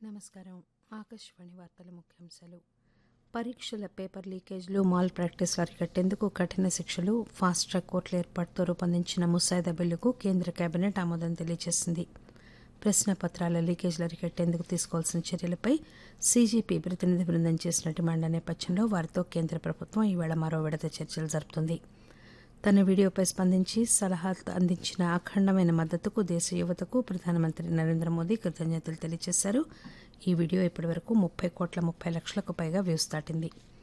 నమస్కారం ఆకాశవాణి వార్తల ముఖ్యాంశాలు పరీక్షల పేపర్ లీకేజ్లు మాల్ ప్రాక్టీస్లు అరికట్టేందుకు కఠిన శిక్షలు ఫాస్ట్ ట్రాక్ కోర్టుల ఏర్పాటుతో రూపొందించిన ముసాయిదా బిల్లుకు కేంద్ర కేబినెట్ ఆమోదం తెలియజేసింది ప్రశ్నపత్రాల లీకేజ్లు అరికట్టేందుకు తీసుకోవాల్సిన చర్యలపై సీజీపీ ప్రతినిధి బృందం చేసిన డిమాండ్ల నేపథ్యంలో వారితో కేంద్ర ప్రభుత్వం ఈవేళ మరో విడత చర్చలు జరుపుతుంది తన వీడియోపై స్పందించి సలహాలు అందించిన అఖండమైన మద్దతుకు దేశ యువతకు ప్రధానమంత్రి నరేంద్ర మోదీ కృతజ్ఞతలు తెలియజేశారు ఈ వీడియో ఇప్పటివరకు ముప్పై కోట్ల ముప్పై లక్షలకు పైగా వ్యూస్ దాటింది